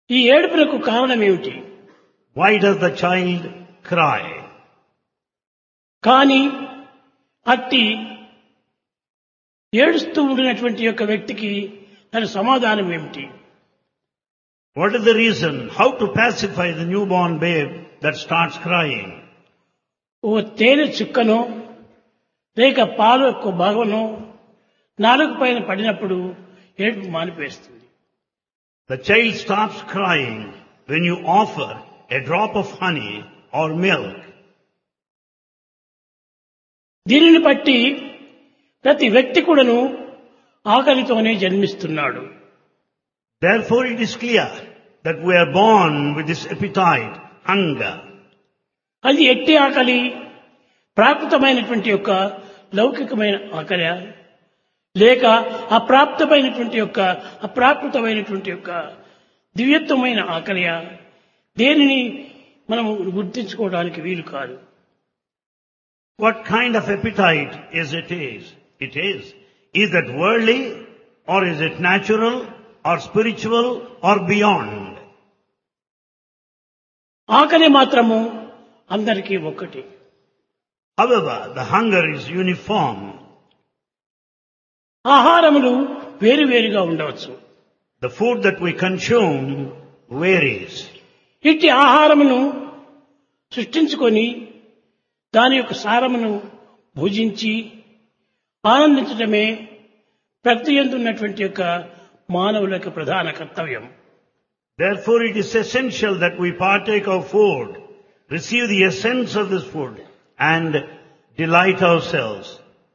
ఈ ఏడుపులకు కారణం ఏమిటి Why does the child cry? కానీ అట్టి ఏడుస్తూ ఉండినటువంటి యొక్క వ్యక్తికి దాని సమాధానం ఏమిటి What is the reason? How to pacify the newborn babe that starts crying? ఓ తేనె చుక్కనో లేక పాలు యొక్క భాగమనో నాలుగు పైన పడినప్పుడు ఏడుపు మానిపేస్తుంది The child stops crying when you offer a drop of honey or milk. దీనిని బట్టి ప్రతి వ్యక్తి కూడాను ఆకలితోనే జన్మిస్తున్నాడు Therefore it is clear that we are born with this appetite, hunger. అది ఎట్టి ఆకలి ప్రాకృతమైనటువంటి యొక్క లౌకికమైన ఆకలి లేక అప్రాప్తమైనటువంటి యొక్క అప్రాకృతమైనటువంటి యొక్క దివ్యత్వమైన ఆకలియ దేనిని మనం గుర్తించుకోవడానికి వీలు కాదు What kind of appetite is it is? It is. Is that worldly or is it natural or spiritual or beyond? ఆకలి మాత్రము అందరికీ ఒక్కటి However, the hunger is uniform. ఆహారములు వేరువేరుగా ఉండవచ్చు The food that we consume varies. ఇట్టి ఆహారమును సృష్టించుకొని దాని యొక్క సారమును భుజించి ఆనందించడమే ప్రతి ఉన్నటువంటి యొక్క మానవుల యొక్క ప్రధాన కర్తవ్యం Therefore, it is essential that we partake of food, receive the essence of this food, and delight ourselves.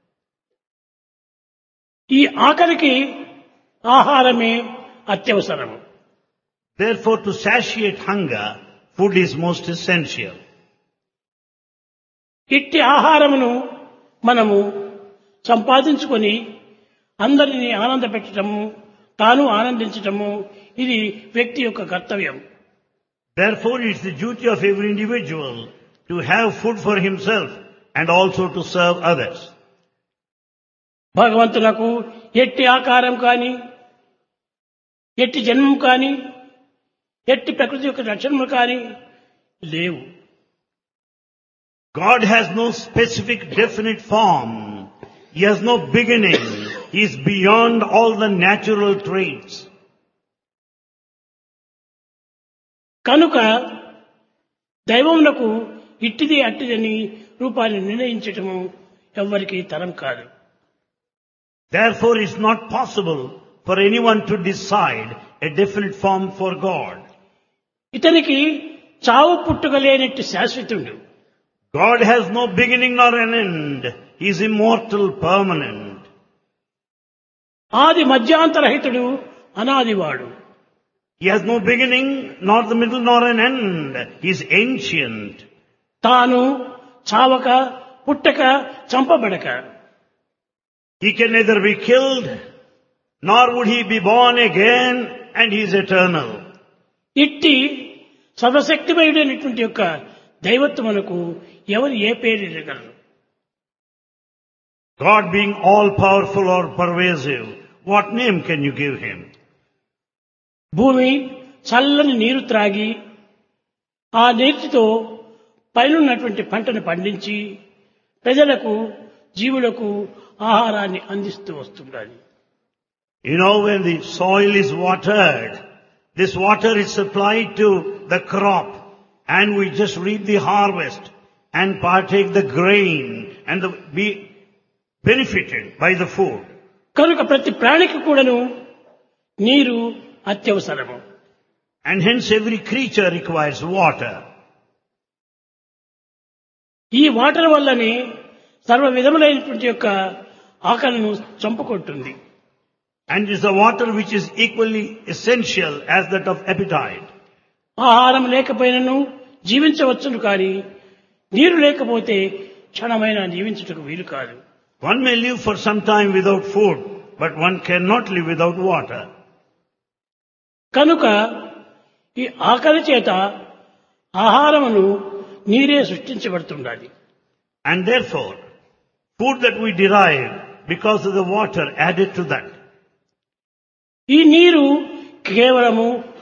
ఈ ఆకలికి ఆహారమే అత్యవసరము Therefore, to satiate hunger, food is most essential. ఇట్టి ఆహారమును మనము సంపాదించుకొని అందరినీ ఆనంద పెట్టడము తాను ఆనందించటము ఇది వ్యక్తి యొక్క కర్తవ్యం Therefore, it's the duty of every individual to have food for himself and also to serve others. భగవంతునకు ఎట్టి ఆకారం కాని ఎట్టి జన్మం కాని ఎట్టి ప్రకృతి యొక్క లక్షణములు కాని లేవు God has no specific definite form. He has no beginning. He is beyond all the natural traits. కనుక దైవమునకు ఇట్టిది అట్టిదని రూపాన్ని నిర్ణయించటము ఎవ్వరికి తరం కాదు Therefore, it's not possible for anyone to decide a definite form for God. ఇతనికి చావు పుట్టుక లేనట్టు శాశ్వతుడు God has no beginning nor an end. He is immortal, permanent. ఆది మధ్యాంతరహితుడు అనాదివాడు He has no beginning, nor the middle, nor an end. He is ancient. తాను చావక పుట్టక చంపబడక He can neither be killed, nor would he be born again, and he is eternal. ఇట్టి సర్వశక్తిమయుడైనటువంటి యొక్క దైవత్వమునకు ఎవరు ఏ పేరు ఇవ్వగలరు God being all powerful or pervasive, what name can you give him? భూమి చల్లని నీరు త్రాగి ఆ నీటితో పైనున్నటువంటి పంటను పండించి ప్రజలకు జీవులకు ఆహారాన్ని అందిస్తూ వస్తుండాలి You know, when the soil is watered, this water is supplied to the crop, and we just reap the harvest and partake the grain and the, be benefited by the food. కనుక ప్రతి ప్రాణికి కూడాను నీరు అత్యవసరము And hence every creature requires water. ఈ water వల్లనే సర్వ విధములైనటువంటి యొక్క ఆకలిను చంపుకుంటుంది And it is the water which is equally essential as that of appetite. ఆహారం లేకపోయినను జీవించవచ్చును కానీ నీరు లేకపోతే క్షణమైన జీవించుటకు వీలు కాదు One may live for some time without food, but one cannot live without water. కనుక ఈ ఆకలి చేత ఆహారమును నీరే సృష్టించబడుతుండాలి And therefore, food that we derive because of the water added to that. ఈ నీరు కేవలము